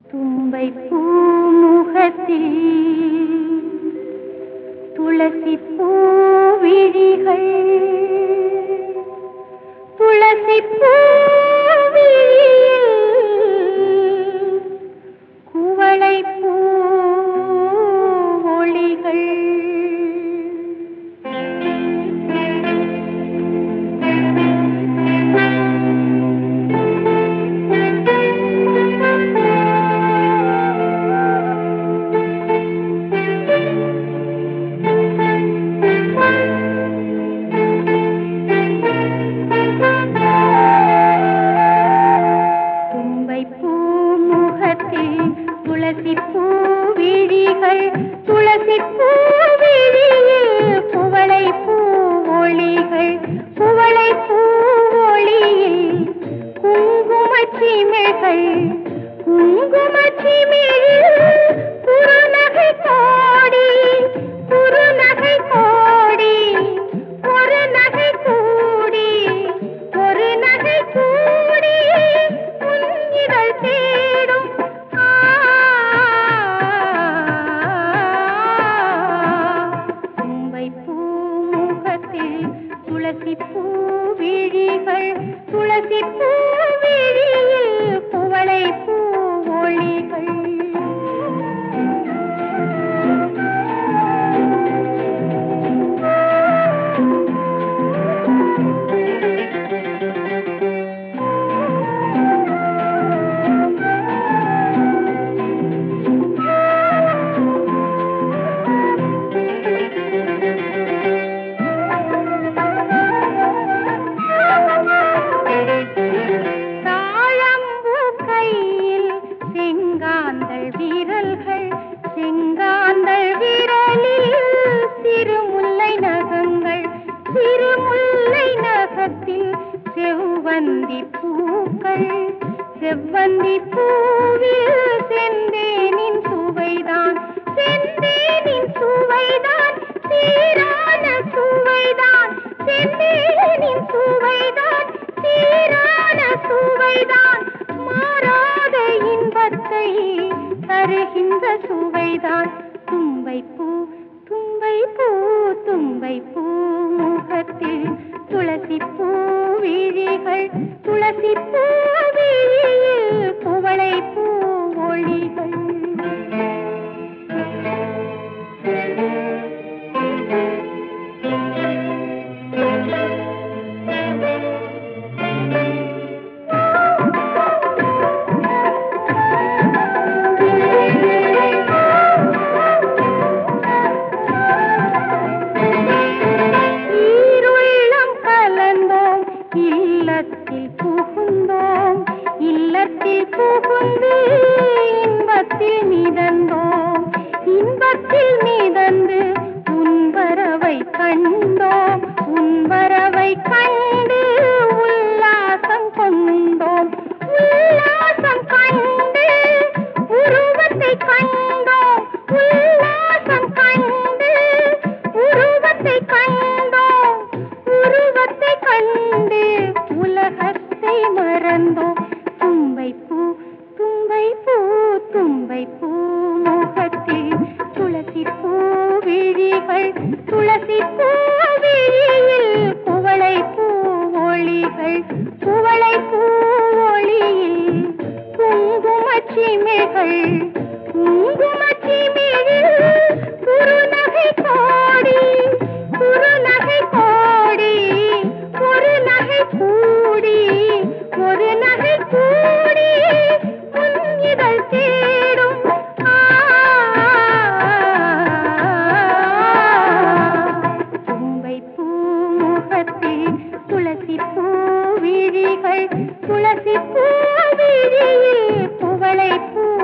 தும்பை பூமுகத்தில் துளசி பூவிழிகள் துளசி பூவிழியில் குவளை பூ ஒளிகள் தும்பை பூமுகத்தில் துளசி பூவிழிகள் துளசி பூவிழியில் குவளை பூ ஒளிகள் குவளை பூ ஒளியில் குங்குமச்சிமிழ்கள் குங்குமச்சிமிழில் குறுநகை கோடி குறுநகை கோடி ஒரு நகை கூடி ஒரு நகை கூடி உன்னிதழ் தேடும் ஆ, தும்பை பூமுகத்தில் துளசி பூவிழிகள் துளசி பூவிழியில் குவளை பூ ஒளிகள் தாழம்பூ கையில் செங்காந்தள் விரல்கள் செங்காந்தள் விரலில் சிறுமுல்லை நகங்கள் சிறுமுல்லை நகத்தில் செவ்வந்தி பூக்கள் செவ்வந்தி பூவில் செந்தேனின் சுவைதான் செந்தேனின் சுவைதான் சீரான சுவைதான் செந்தேனின் சுவைதான் சீரான சுவைதான் மாறாத இன்பத்தை தருகின்ற சுவைதான் தும்பை பூ தும்பை பூ தும்பை பூ முகத்தில் துளசி பூ விழிகள் துளசி பூ விழியில் குவளை பூ ஒளிகள் ஈருள்ளம் கலந்தோம் இல்லத்தில் புகுந்தோம் இல்லத்தில் புகுந்து இன்பத்தில் மிதந்தோம் இன்பத்தில் மிதந்து உன்பரவை கண்டோம் உன்பரவை கண்டு உல்லாசம் கொண்டோம் உல்லாசம் கண்டு உருவத்தை கண்டோம் உல்லாசம் கண்டு உருவத்தை கண்டோம் உருவத்தை கண்டு உலகத்தை மறந்தோம் தும்பை பூ தும்பை பூ தும்பை பூ முகத்தில் துளசி பூ விழிகள் துளசி பூ விழியில் குவளை பூ ஒளிகள் குவளை பூ ஒளியில் குங்குமச்சிமிழ்கள் குங்குமச்சிமிழில் குறுநகை கோடி குறுநகை கோடி ஒரு நகை கூடி ஒரு நகை கூடி உன் இதழ் தேடும் ஆ, தும்பை பூமுகத்தில் துளசி பூவிழிகள் துளசி பூவிழியில் குவளை பூ